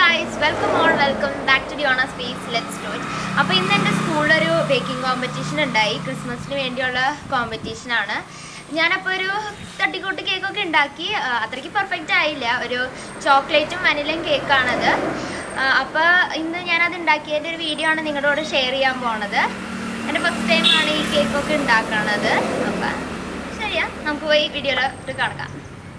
guys welcome all welcome back to Deona space let's do it അപ്പോൾ ഇന്ന് എൻ്റെ സ്കൂളിലൊരു baking competition ഉണ്ടായി ക്രിസ്മസിന് വേണ്ടിയുള്ള കോമ്പറ്റീഷൻ ആണ് ഞാനപ്പോൾ ഒരു തട്ടിക്കൂട്ട് കേക്കൊക്കെ ഉണ്ടാക്കി ആ, അത്രയ്ക്ക് പെർഫെക്റ്റ് ആയില്ല ഒരു ചോക്ലേറ്റും വനിലയും കേക്കാണത് അപ്പോൾ ഇന്ന് ഞാനത് ഉണ്ടാക്കിയതിൻ്റെ ഒരു വീഡിയോ ആണ് നിങ്ങളോട് ഷെയർ ചെയ്യാൻ പോണത് എൻ്റെ ഫസ്റ്റ് ടൈമാണ് ഈ കേക്കൊക്കെ ഉണ്ടാക്കണത് അപ്പം ശരിയാ നമുക്ക് പോയി വീഡിയോയിലോട്ട് കിടക്കാം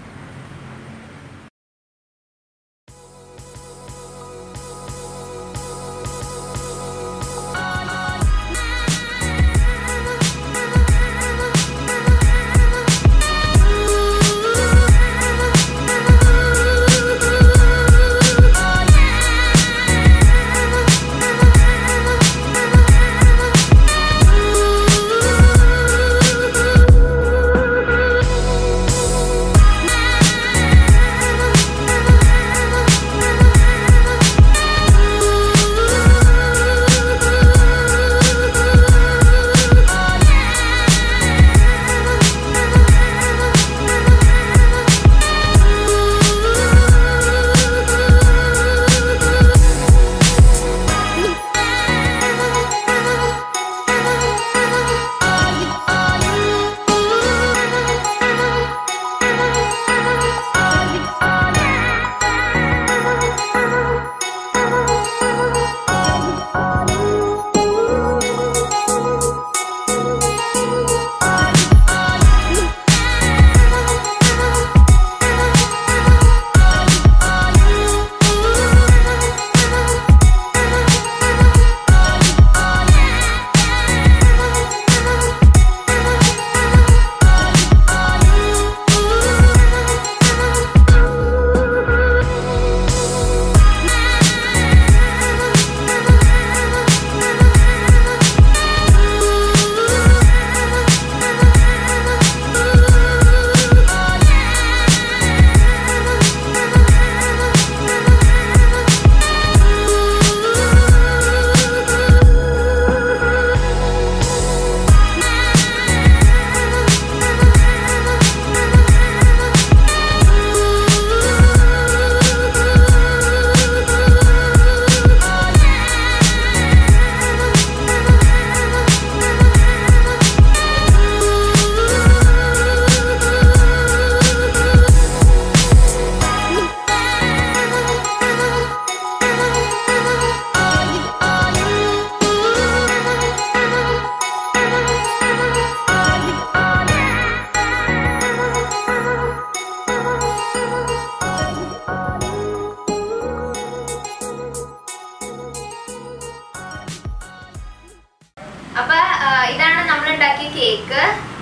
അപ്പൊ ആ, ഇതാണ് നമ്മൾ ഉണ്ടാക്കിയ കേക്ക്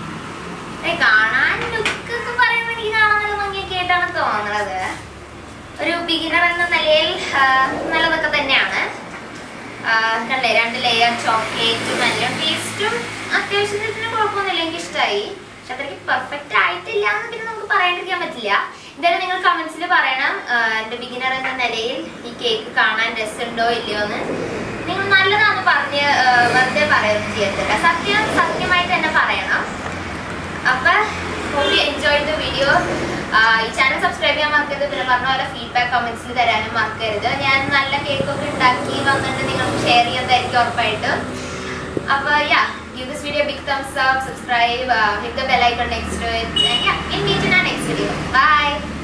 ഏ, കാണാൻ ലുക്ക് ഒക്കെ പറയുമ്പോൾ എനിക്ക് കാണാൻ നല്ല ഭംഗിയൊക്കെ ആയിട്ടാണ് തോന്നുന്നത് ഒരു ബിഗിനർ എന്ന നിലയിൽ ആ, നല്ലതൊക്കെ തന്നെയാണ് ആ, കണ്ടേ രണ്ട് ലെയർ ചോക്ലേറ്റും നല്ല ടേസ്റ്റും അത്യാവശ്യത്തിന് കുഴപ്പമൊന്നുമില്ല എനിക്ക് ഇഷ്ടമായി പക്ഷെ അത്രയ്ക്ക് പെർഫെക്റ്റ് ആയിട്ടില്ല എന്ന് പിന്നെ നമുക്ക് പറയാണ്ടിരിക്കാൻ പറ്റില്ല എന്തായാലും നിങ്ങൾ കമന്റ്സിൽ പറയണം ആ, എൻ്റെ ബിഗിനർ എന്ന നിലയിൽ ഈ കേക്ക് കാണാൻ രസമുണ്ടോ ഇല്ലയോ എന്ന് നിങ്ങൾ നല്ലതാന്ന് പറഞ്ഞ് ആ, വെറുതെ പറയുകയൊന്നും ചെയ്യത്തില്ല സത്യം സത്യമായിട്ട് തന്നെ പറയണം അപ്പൊ hope you enjoy the video ഈ ചാനൽ സബ്സ്ക്രൈബ് ചെയ്യാൻ മറക്കരുത് പിന്നെ പറഞ്ഞ പോലെ ഫീഡ്ബാക്ക് കമന്റ്സിൽ തരാനും മറക്കരുത് ഞാൻ നല്ല കേക്കൊക്കെ ഉണ്ടാക്കി വന്നിട്ട് നിങ്ങൾക്ക് ഷെയർ ചെയ്യുന്നതായിരിക്കും ഉറപ്പായിട്ടും അപ്പൊ യാ give this video a big thumbs up subscribe uh, hit the bell icon next to it and yeah in meet in our next video bye